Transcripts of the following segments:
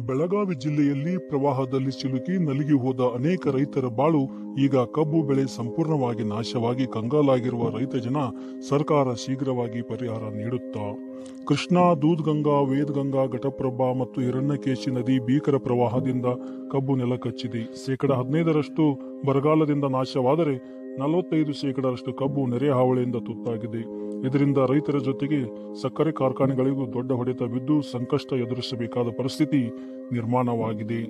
ಬೆಳಗಾವಿ ಜಿಲ್ಲೆಯಲ್ಲಿ ಪ್ರವಾಹದಲ್ಲಿ ಸಿಲುಕಿ ನಲುಗಿ ಹೋದ ಅನೇಕ ರೈತರ ಬಾಳು ಈಗ ಕಬ್ಬು ಬೆಳೆ ಸಂಪೂರ್ಣವಾಗಿ ನಾಶವಾಗಿ ಕಂಗಾಲಾಗಿರುವ ರೈತ ಜನ ಸರ್ಕಾರ ಶೀಘ್ರವಾಗಿ ಪರಿಹಾರ ನೀಡುತ್ತಾ ಕೃಷ್ಣಾ ದೂದ್ಗಂಗಾ ವೇದಗಂಗಾ ಘಟಪ್ರಭಾ ಮತ್ತು ಹಿರಣ್ಯಕೇಶಿ ನದಿ ಭೀಕರ ಪ್ರವಾಹದಿಂದ ಕಬ್ಬು ನೆಲಕಚ್ಚಿದೆ ಶೇಕಡ ಹದಿನೈದರಷ್ಟು ಬರಗಾಲದಿಂದ ನಾಶವಾದರೆ ನಲವತ್ತೈದು ಶೇಕಡರಷ್ಟು ಕಬ್ಬು ನೆರೆ ಹಾವಳಿಯಿಂದ ತುತ್ತಾಗಿದೆ ಇದರಿಂದ ರೈತರ ಜೊತೆಗೆ ಸಕ್ಕರೆ ಕಾರ್ಖಾನೆಗಳಿಗೂ ದೊಡ್ಡ ಹೊಡೆತ ಬಿದ್ದು ಸಂಕಷ್ಟ ಎದುರಿಸಬೇಕಾದ ಪರಿಸ್ಥಿತಿ ನಿರ್ಮಾಣವಾಗಿದೆ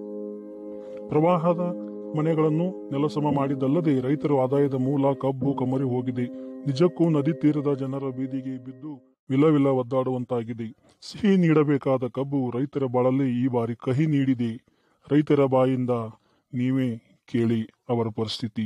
ಪ್ರವಾಹದ ಮನೆಗಳನ್ನು ನೆಲಸಮ ಮಾಡಿದ್ದಲ್ಲದೆ ರೈತರ ಆದಾಯದ ಮೂಲ ಕಬ್ಬು ಕಮರಿ ಹೋಗಿದೆ ನಿಜಕ್ಕೂ ನದಿ ತೀರದ ಜನರ ಬೀದಿಗೆ ಬಿದ್ದು ವಿಲವಿಲ ಒದ್ದಾಡುವಂತಾಗಿದೆ ಸಿಹಿ ನೀಡಬೇಕಾದ ಕಬ್ಬು ರೈತರ ಬಾಳಲ್ಲಿ ಈ ಬಾರಿ ಕಹಿ ನೀಡಿದೆ ರೈತರ ಬಾಯಿಂದ ನೀವೇ ಕೇಳಿ ಅವರ ಪರಿಸ್ಥಿತಿ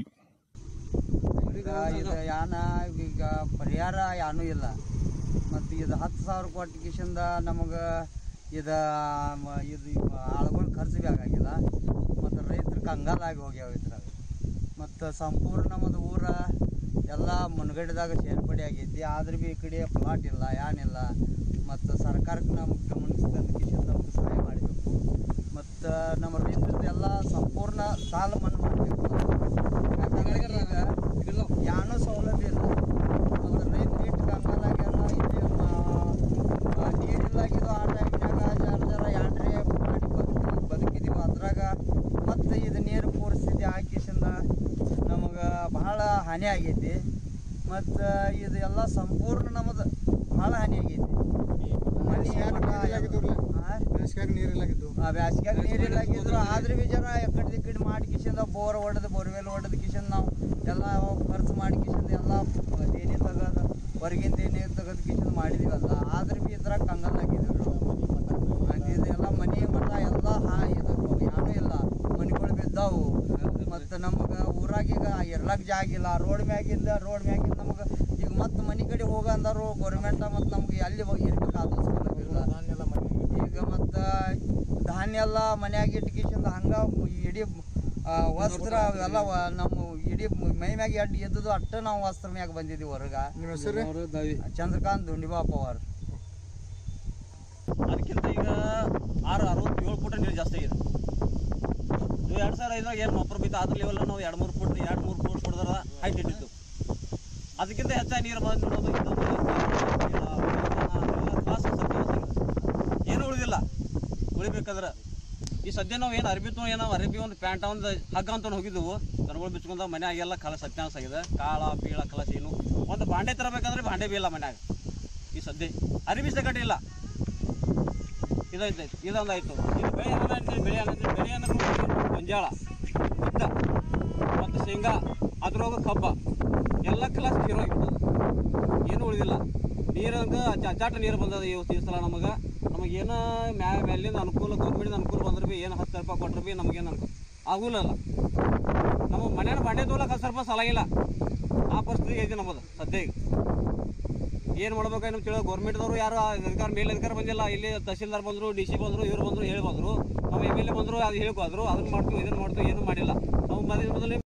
ಈಗ ಇದು ಯಾನ ಈಗ ಪರಿಹಾರ ಯಾನೂ ಇಲ್ಲ ಮತ್ತು ಇದು ಹತ್ತು ಸಾವಿರ ಕೊಟ್ಟು ಕಿಶಿಂದ ನಮಗೆ ಇದು ಮ- ಇದು ಆಳ್ಗಳು ಖರ್ಚು ಭೀ ಆಗಾಗಿಲ್ಲ ಮತ್ತು ರೈತರು ಕಂಗಾಲಾಗಿ ಹೋಗ್ಯಾವ ಇದ್ರಾಗ ಮತ್ತು ಸಂಪೂರ್ಣ ನಮ್ಮದು ಊರ ಎಲ್ಲ ಮುನ್ಗಡೆದಾಗ ಸೇರ್ಪಡೆ ಆಗೈತಿ ಆದ್ರೆ ಭೀ ಈ ಕಡೆ ಪ್ಲಾಟ್ ಇಲ್ಲ ಯಾನಿಲ್ಲ ಮತ್ತು ಸರ್ಕಾರಕ್ಕೆ ನಮ್ಗೆ ಗಮನಿಸಿದಂತ ಕಿಶಿಂದ ನಮ್ಗೆ ಸಹಾಯ ಮಾಡಬೇಕು ಮತ್ತು ನಮ್ಮ ರೈತರದ್ದು ಎಲ್ಲ ಸಂಪೂರ್ಣ ಸಾಲ ಮನ್ನಾ ಮಾಡಬೇಕು ಯಾಕಂದ್ರೆ ಈಗ ಯಾನೂ ಸೌಲಭ್ಯ ಇಲ್ಲ ಒಂದು ರೈತ ಇಟ್ಟು ಕಂಗಾಲಾಗ್ಯಾರ ಇಲ್ಲಿ ಮ- ಆ ನೀರಿಲ್ಲಾಗಿದ್ದು ಆ ಟೈಮ್ನಾಗ ಜರ ಜರ ಯಾಂಡ್ರೆ ಮಾಡಿ ಬದುಕಿ ಬದುಕಿದೀವಿ ಅದ್ರಾಗ ಮತ್ತು ಇದು ನೀರು ಪರಿಸ್ಥಿತಿ ಹಾಕಿಸಿಂದ ನಮಗೆ ಬಹಳ ಹಾನಿ ಆಗೈತಿ ಮತ್ತು ಇದು ಎಲ್ಲ ಸಂಪೂರ್ಣ ನಮ್ಮದು ಭಾಳ ಹಾನಿ ಆಗೈತಿ ಮನೆ ಹಾಂ ಬೇಸಿಗೆಗೆ ನೀರಿಲ್ಲಾಗಿದ್ದು ಆ ಬ್ಯಾಸ್ಗ್ಯಾಗ ನೀರಿಲ್ಲಾಗಿದ್ರು ಆದ್ರೆ ಬಿ ಜನ ಎಕಡೆ ದಿಕ್ಕಡೆ ಮಾಡಿ ಕಿಶಿಂದ ಬೋರ್ ಹೊಡೆದು ಬೋರ್ವೆಲ್ ಹೊಡೆದು ಕಿಶಿಂದ ನಾವು ಎಲ್ಲ ಖರ್ಚು ಮಾಡಿ ಕಿಶಿಂದ ಎಲ್ಲ ದೇನಿ ತೆಗೆದು ಹೊರಗಿನ ದೇನಿ ತೆಗೆದು ಕಿಶಿಂದ ಮಾಡಿದೀವಲ್ಲ ಆದ್ರೆ ಬಿ ಇದ್ರಾಗ ಕಂಗಲ್ಲಾಗಿದ್ರು ಹಂಗಿದು ಎಲ್ಲ ಮನೆ ಮಠ ಎಲ್ಲ ಹಾ ಇದು ಏನೂ ಇಲ್ಲ ಮನೆಗಳು ಬಿದ್ದಾವು ಮತ್ತು ನಮಗೆ ಊರಾಗ ಈಗ ಇರ್ಲಕ್ ಜಾಗ ಇಲ್ಲ ರೋಡ್ ಮ್ಯಾಗಿಂದ ರೋಡ್ ಮ್ಯಾಗಿಂದ ನಮಗೆ ಈಗ ಮತ್ತೆ ಮನೆ ಕಡೆ ಹೋಗ ಅಂದರು ಗೌರ್ಮೆಂಟ ಮತ್ತು ನಮ್ಗೆ ಎಲ್ಲಿ ಇರ್ಬೇಕಾದ ಸೌಲಭ್ಯ ಇಲ್ಲ ಈಗ ಮತ್ತು ಧಾನ್ಯ ಎಲ್ಲ ಮನ್ಯಾಗ ಇಟ್ಕಿಸಿಂದ ಹಂಗ ಇಡೀ ಆ, ವಸ್ತ್ರ ಅವೆಲ್ಲ ವ- ನಮ್ಮ ಇಡೀ ಮೈ ಮ್ಯಾಗ ಎಡ್ ಎದ್ದದು ಅಟ್ಟ ನಾವು ವಸ್ತ್ರ ಮ್ಯಾಗ ಬಂದಿದ್ದೀವಿ ಹೊರಗ ನಿಮ್ಮ ಹೆಸರು ಚಂದ್ರಕಾಂತ್ ದುಂಡಿಬಾಪ ಅವ್ರು ಅದಕ್ಕಿಂತ ಈಗ ಆರು ಅರವತ್ತೇಳು ಫುಟ್ ನೀರು ಜಾಸ್ತಿ ಆಗಿದೆ ಇದು ಎರಡು ಸಾವಿರ ಐದಾಗ ಏನು ಮೊಪ್ಪರು ಬಿತ್ತು ಅದ್ರ ಲೆವೆಲ್ ನಾವು ಎರಡು ಮೂರು ಫುಟ್ ಎರಡು ಮೂರು ಫುಟ್ ಹೊಡೆದ್ರ ಹೈಟ್ ಇಟ್ಟಿದ್ದು ಅದಕ್ಕಿಂತ ಹೆಚ್ಚಾಗಿ ನೀರು ಬಂದು ನೋಡೋದು ಇದು ಕ್ಲಾಸ್ ಏನು ಉಳಿದಿಲ್ಲ ಉಳಿಬೇಕಾದ್ರೆ ಈ ಸದ್ಯ ನಾವು ಏನು ಅರ್ಬಿ ತೊಗೊಂಡು ಏನೋ ಅರ್ಬಿ ಒಂದು ಪ್ಯಾಂಟ್ ಒಂದು ಹಗ್ಗ ಅಂತ ಹೋಗಿದ್ದೆವು ದನಗಳು ಬಿಚ್ಕೊಂಡ ಮನ್ಯಾಗೆಲ್ಲ ಕಲ ಸತ್ಯಾಂಶ ಆಗಿದೆ ಕಾಳ ಪೀಳ ಕಲಸ ಏನು ಒಂದು ಬಾಂಡೆ ತರಬೇಕಂದ್ರೆ ಬಾಂಡೆ ಬಿ ಇಲ್ಲ ಮನ್ಯಾಗ ಈ ಸದ್ಯ ಅರಿಬಿ ಸಗಟ ಇಲ್ಲ ಇದೈತೆ ಇದೊಂದಾಯ್ತು ಇದು ಬೆಳೆ ಏನಂದ್ರೆ ಬೆಳೆ ಏನಂದ್ರೆ ಬೆಳೆ ಅನ್ನೋದು ಗೊಂಜಾಳ ಭತ್ತ ಮತ್ತು ಶೇಂಗಾ ಅದ್ರೊಳಗೆ ಕಬ್ಬ ಎಲ್ಲ ಕ್ಲಾಸ್ ನೀರು ಹೋಗಿಬಿಟ್ಟದ ಏನು ಉಳಿದಿಲ್ಲ ನೀರಂಗ ಅಚ್ಚಾಟ ನೀರು ಬಂದದ ಇವತ್ತು ಈ ಸಲ ನಮಗೆ ನಮಗೇನು ಮ್ಯಾ ಮೇಲಿಂದ ಅನುಕೂಲ ಗೌರ್ಮೆಂಟಿಂದ ಅನುಕೂಲ ಬಂದ್ರೆ ಭೀ ಏನು ಹತ್ತು ರೂಪಾಯಿ ಕೊಟ್ರೆ ಭೀ ನಮಗೇನು ಅನುಕೂಲ ಆಗುಲ್ಲ ನಮ್ಮ ಮನೇನ ಬಾಂಡೆ ತೋಲಕ್ಕೆ ಹತ್ತು ರೂಪಾಯಿ ಸಲಾಗಿಲ್ಲ ಆ ಪರಿಸ್ಥಿತಿ ಐತಿ ನಮ್ಮದು ಸದ್ಯ ಈಗ ಏನು ಮಾಡ್ಬೇಕು ಏನು ತಿಳೋ ಗೌರ್ಮೆಂಟ್ದವರು ಯಾರು ಅಧಿಕಾರ ಮೇಲೆ ಅಧಿಕಾರ ಬಂದಿಲ್ಲ ಇಲ್ಲಿ ತಹಸೀಲ್ದಾರ್ ಬಂದರು ಡಿ ಸಿ ಬಂದರು ಇವ್ರು ಬಂದರು ಹೇಳಿ ಬಂದರು ನಮ್ಮ ಎಮ್ ಎಲ್ ಎ ಬಂದರು ಅದು ಹೇಳ್ಬೋದ್ರು ಅದನ್ನ ಮಾಡ್ತೀವಿ ಇದನ್ನ ಮಾಡ್ತೀವಿ ಏನು ಮಾಡಿಲ್ಲ ನಾವು ಮೊದಲು ಮೊದಲೇ